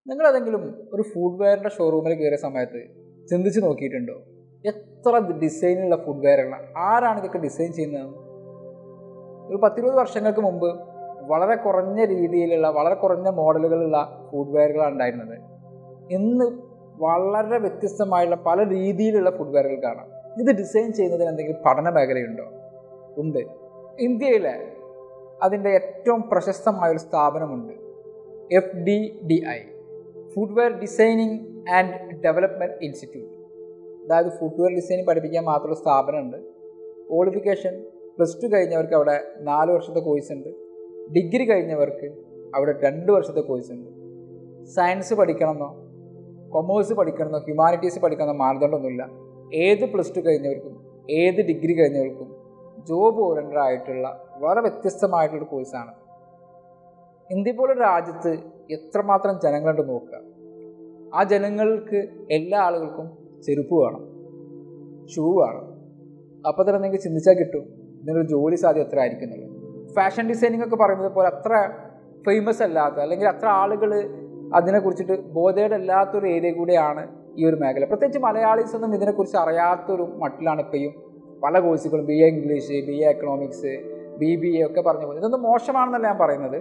നിങ്ങളേതെങ്കിലും ഒരു ഫുഡ് വെയറിൻ്റെ ഷോറൂമിൽ കയറിയ സമയത്ത് ചിന്തിച്ച് നോക്കിയിട്ടുണ്ടോ എത്ര ഡിസൈനുള്ള ഫുഡ് വെയറുകളാണ് ആരാണ് ഇതൊക്കെ ഡിസൈൻ ചെയ്യുന്നത് ഒരു പത്തിരുപത് വർഷങ്ങൾക്ക് മുമ്പ് വളരെ കുറഞ്ഞ രീതിയിലുള്ള വളരെ കുറഞ്ഞ മോഡലുകളുള്ള ഫുഡ് വെയറുകളാണ് ഉണ്ടായിരുന്നത് ഇന്ന് വളരെ വ്യത്യസ്തമായുള്ള പല രീതിയിലുള്ള ഫുഡ് വെയറുകൾ കാണാം ഇത് ഡിസൈൻ ചെയ്യുന്നതിന് എന്തെങ്കിലും പഠന മേഖലയുണ്ടോ ഉണ്ട് ഇന്ത്യയിലെ അതിൻ്റെ ഏറ്റവും പ്രശസ്തമായ ഒരു സ്ഥാപനമുണ്ട് F D D I footwear designing and development institute അതായത് ഫുഡ്വെയർ ഡിസൈനിങ് പഠിപ്പിക്കാൻ മാത്രമുള്ള സ്ഥാപനമുണ്ട് ക്വാളിഫിക്കേഷൻ പ്ലസ് ടു കഴിഞ്ഞവർക്ക് അവിടെ നാല് വർഷത്തെ കോഴ്സ് ഉണ്ട് ഡിഗ്രി കഴിഞ്ഞവർക്ക് അവിടെ രണ്ട് വർഷത്തെ കോഴ്സ് ഉണ്ട് സയൻസ് പഠിക്കണമെന്നോ കൊമേഴ്സ് പഠിക്കണമെന്നോ ഹ്യൂമാനിറ്റീസ് പഠിക്കണമെന്നോ മാനദണ്ഡമൊന്നുമില്ല ഏത് പ്ലസ് ടു കഴിഞ്ഞവർക്കും ഏത് ഡിഗ്രി കഴിഞ്ഞവർക്കും ജോബ് ഓറിയൻറ്റഡ് ആയിട്ടുള്ള വളരെ വ്യത്യസ്തമായിട്ടുള്ള കോഴ്സാണ് ഇന്ത്യ പോലെ രാജ്യത്ത് എത്രമാത്രം ജനങ്ങളുണ്ട് നോക്കുക ആ ജനങ്ങൾക്ക് എല്ലാ ആളുകൾക്കും ചെരുപ്പ് വേണം ഷൂ വേണം അപ്പോൾ തന്നെ നിങ്ങൾക്ക് ചിന്തിച്ചാൽ കിട്ടും ഇതിനൊരു ജോലി സാധ്യത എത്ര ആയിരിക്കുന്നുള്ളത് ഫാഷൻ ഡിസൈനിങ് ഒക്കെ പറയുന്നത് പോലെ അത്ര ഫേമസ് അല്ലാത്ത അല്ലെങ്കിൽ അത്ര ആളുകൾ അതിനെക്കുറിച്ചിട്ട് ബോധേഡ് അല്ലാത്തൊരു ഏരിയ കൂടെയാണ് ഈ ഒരു മേഖല പ്രത്യേകിച്ച് മലയാളീസ് ഒന്നും ഇതിനെക്കുറിച്ച് അറിയാത്തൊരു മട്ടിലാണ് ഇപ്പോഴും പല കോഴ്സുകളും B A English B A economics B B A ഒക്കെ പറഞ്ഞു പോകുന്നത് ഇതൊന്നും മോശമാണെന്നല്ല ഞാൻ പറയുന്നത്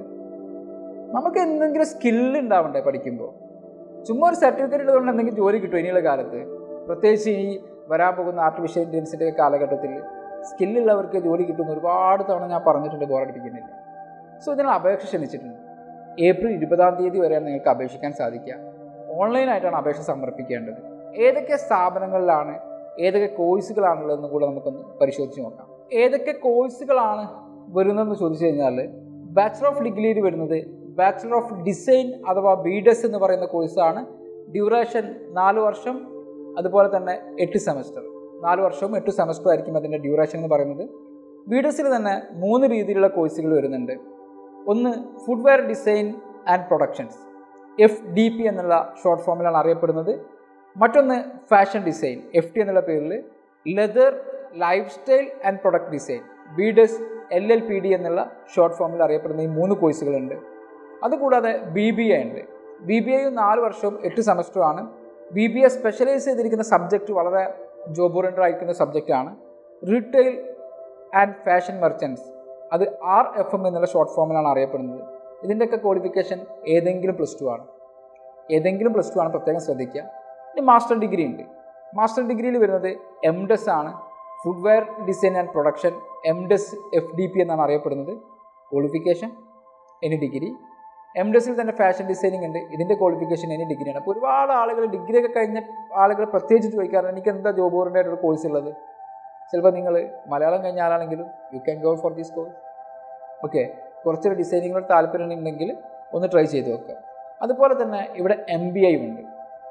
നമുക്ക് എന്തെങ്കിലും സ്കില്ല് ഉണ്ടാവണ്ടേ പഠിക്കുമ്പോൾ ചുമ്മാ ഒരു സർട്ടിഫിക്കറ്റ് ഉള്ളതുകൊണ്ട് എന്തെങ്കിലും ജോലി കിട്ടും ഇനിയുള്ള കാലത്ത് പ്രത്യേകിച്ച് ഈ വരാൻ പോകുന്ന ആർട്ടിഫിഷ്യൽ ഇൻ്റലിജൻസിൻ്റെ കാലഘട്ടത്തിൽ സ്കില്ലുള്ളവർക്ക് ജോലി കിട്ടുന്ന ഒരുപാട് തവണ ഞാൻ പറഞ്ഞിട്ടുണ്ട് ബോറടിപ്പിക്കുന്നില്ല സോ ഇതിനുള്ള അപേക്ഷ ക്ഷണിച്ചിട്ടുണ്ട് ഏപ്രിൽ ഇരുപതാം തീയതി വരെയാണ് നിങ്ങൾക്ക് അപേക്ഷിക്കാൻ സാധിക്കുക ഓൺലൈനായിട്ടാണ് അപേക്ഷ സമർപ്പിക്കേണ്ടത് ഏതൊക്കെ സ്ഥാപനങ്ങളിലാണ് ഏതൊക്കെ കോഴ്സുകളാണുള്ളതെന്ന് കൂടെ നമുക്കൊന്ന് പരിശോധിച്ച് നോക്കാം ഏതൊക്കെ കോഴ്സുകളാണ് വരുന്നതെന്ന് ചോദിച്ചു കഴിഞ്ഞാൽ ബാച്ചലർ ഓഫ് ഡിഗ്രിയിൽ വരുന്നത് ബാച്ചലർ ഓഫ് ഡിസൈൻ അഥവാ ബി ഡെസ് എന്ന് പറയുന്ന കോഴ്സാണ് ഡ്യൂറേഷൻ നാല് വർഷം അതുപോലെ തന്നെ എട്ട് സെമസ്റ്റർ നാല് വർഷവും എട്ട് സെമസ്റ്ററും ആയിരിക്കും അതിൻ്റെ ഡ്യൂറേഷൻ എന്ന് പറയുന്നത് ബി ഡെസിൽ തന്നെ മൂന്ന് രീതിയിലുള്ള കോഴ്സുകൾ വരുന്നുണ്ട് ഒന്ന് footwear design and productions F D P എന്നുള്ള ഷോർട്ട് ഫോമിലാണ് അറിയപ്പെടുന്നത് മറ്റൊന്ന് ഫാഷൻ ഡിസൈൻ എഫ് ടി എന്നുള്ള പേരിൽ leather lifestyle and product design B Des L L P D എന്നുള്ള ഷോർട്ട് ഫോമിൽ അറിയപ്പെടുന്ന ഈ മൂന്ന് കോഴ്സുകളുണ്ട് അതുകൂടാതെ ബി ബി എ ഉണ്ട് ബി ബി എയും നാല് വർഷവും എട്ട് സെമസ്റ്ററും ആണ് ബി ബി എ സ്പെഷ്യലൈസ് ചെയ്തിരിക്കുന്ന സബ്ജക്റ്റ് വളരെ ജോബ് ഓറിയൻറ്റഡ് ആയിരിക്കുന്ന സബ്ജക്റ്റാണ് റീറ്റെയിൽ ആൻഡ് ഫാഷൻ മെർച്ചൻസ് അത് ആർ എഫ് എം എന്നുള്ള ഷോർട്ട് ഫോമിലാണ് അറിയപ്പെടുന്നത് ഇതിൻ്റെയൊക്കെ ക്വാളിഫിക്കേഷൻ ഏതെങ്കിലും പ്ലസ് ടു ആണ് ഏതെങ്കിലും പ്ലസ് ടു ആണ് പ്രത്യേകം ശ്രദ്ധിക്കുക ഇനി മാസ്റ്റർ ഡിഗ്രി ഉണ്ട് മാസ്റ്റർ ഡിഗ്രിയിൽ വരുന്നത് എം ഡെസ് ആണ് footwear design and production M Des F D P എന്നാണ് അറിയപ്പെടുന്നത് ക്വാളിഫിക്കേഷൻ എനി ഡിഗ്രി എം ഡെസിൽ തന്നെ ഫാഷൻ ഡിസൈനിങ് ഉണ്ട് ഇതിൻ്റെ ക്വാളിഫിക്കേഷൻ എനി ഡിഗ്രിയാണ് അപ്പോൾ ഒരുപാട് ആളുകൾ ഡിഗ്രി ഒക്കെ കഴിഞ്ഞ ആളുകൾ പ്രത്യേകിച്ച് ചോദിക്കാറുണ്ട് എനിക്ക് എന്താ ജോബ് ഓറിയൻറ്റഡ് കോഴ്സ് ഉള്ളത് ചിലപ്പോൾ നിങ്ങൾ മലയാളം കഴിഞ്ഞ ആളാണെങ്കിലും you can go for this course okay കുറച്ചൊരു ഡിസൈനിങ്ങിനോട് താല്പര്യം ഉണ്ടെങ്കിൽ ഒന്ന് ട്രൈ ചെയ്ത് നോക്കുക അതുപോലെ തന്നെ ഇവിടെ എം ബി ഐ ഉണ്ട്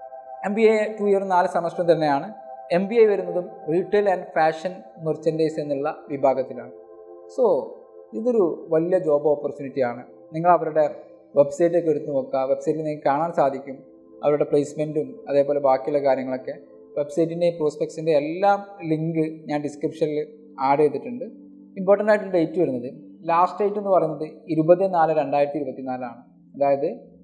M B A two year നാല് സെമസ്റ്റർ തന്നെയാണ് എം ബി ഐ വരുന്നതും റീറ്റെയിൽ ആൻഡ് ഫാഷൻ മെർച്ചൻഡൈസ് എന്നുള്ള വിഭാഗത്തിലാണ് സോ ഇതൊരു വലിയ ജോബ് ഓപ്പർച്യൂണിറ്റിയാണ് നിങ്ങൾ അവരുടെ വെബ്സൈറ്റൊക്കെ എടുത്ത് നോക്കുക വെബ്സൈറ്റിൽ നിങ്ങൾക്ക് കാണാൻ സാധിക്കും അവരുടെ പ്ലേസ്മെൻറ്റും അതേപോലെ ബാക്കിയുള്ള കാര്യങ്ങളൊക്കെ വെബ്സൈറ്റിൻ്റെയും പ്രോസ്പെക്ട്സിൻ്റെ എല്ലാം ലിങ്ക് ഞാൻ ഡിസ്ക്രിപ്ഷനിൽ ആഡ് ചെയ്തിട്ടുണ്ട് ഇമ്പോർട്ടൻ്റ് ആയിട്ടുള്ള ഡേറ്റ് വരുന്നത് ലാസ്റ്റ് ഡേറ്റ് എന്ന് പറയുന്നത് ഇരുപത് നാല് രണ്ടായിരത്തി ഇരുപത്തി നാലാണ് അതായത്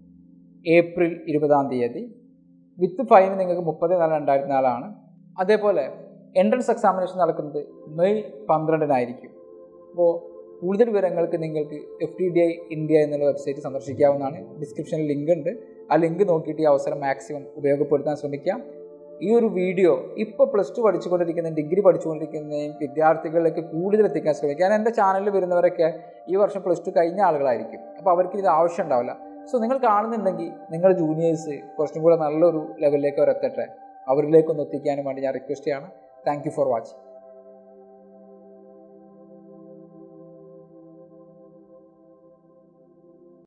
ഏപ്രിൽ ഇരുപതാം തീയതി വിത്ത് ഫൈൻ നിങ്ങൾക്ക് മുപ്പത് നാല് രണ്ടായിരത്തി നാലാണ് അതേപോലെ എൻട്രൻസ് എക്സാമിനേഷൻ നടക്കുന്നത് മെയ് പന്ത്രണ്ടിനായിരിക്കും അപ്പോൾ കൂടുതൽ വിവരങ്ങൾക്ക് നിങ്ങൾക്ക് F T D I India എന്നുള്ള വെബ്സൈറ്റ് സന്ദർശിക്കാവുന്നതാണ് ഡിസ്ക്രിപ്ഷനിൽ ലിങ്ക് ഉണ്ട് ആ ലിങ്ക് നോക്കിയിട്ട് ഈ അവസരം മാക്സിമം ഉപയോഗപ്പെടുത്താൻ ശ്രമിക്കാം ഈ ഒരു വീഡിയോ ഇപ്പോൾ പ്ലസ് ടു പഠിച്ചുകൊണ്ടിരിക്കുന്ന ഡിഗ്രി പഠിച്ചുകൊണ്ടിരിക്കുന്ന വിദ്യാർത്ഥികളിലേക്ക് കൂടുതൽ എത്തിക്കാൻ ശ്രമിക്കുക ഞാൻ എൻ്റെ ചാനലിൽ വരുന്നവരൊക്കെ ഈ വർഷം പ്ലസ് ടു കഴിഞ്ഞ ആളുകളായിരിക്കും അപ്പോൾ അവർക്ക് ഇത് ആവശ്യം ഉണ്ടാവില്ല സോ നിങ്ങൾ കാണുന്നുണ്ടെങ്കിൽ നിങ്ങൾ ജൂനിയേഴ്സ് കുറച്ചും കൂടെ നല്ലൊരു ലെവലിലേക്ക് അവർ എത്തട്ടെ അവരിലേക്കൊന്ന് എത്തിക്കാനും വേണ്ടി ഞാൻ റിക്വസ്റ്റ് ചെയ്യാണ് താങ്ക് യു ഫോർ വാച്ചിങ്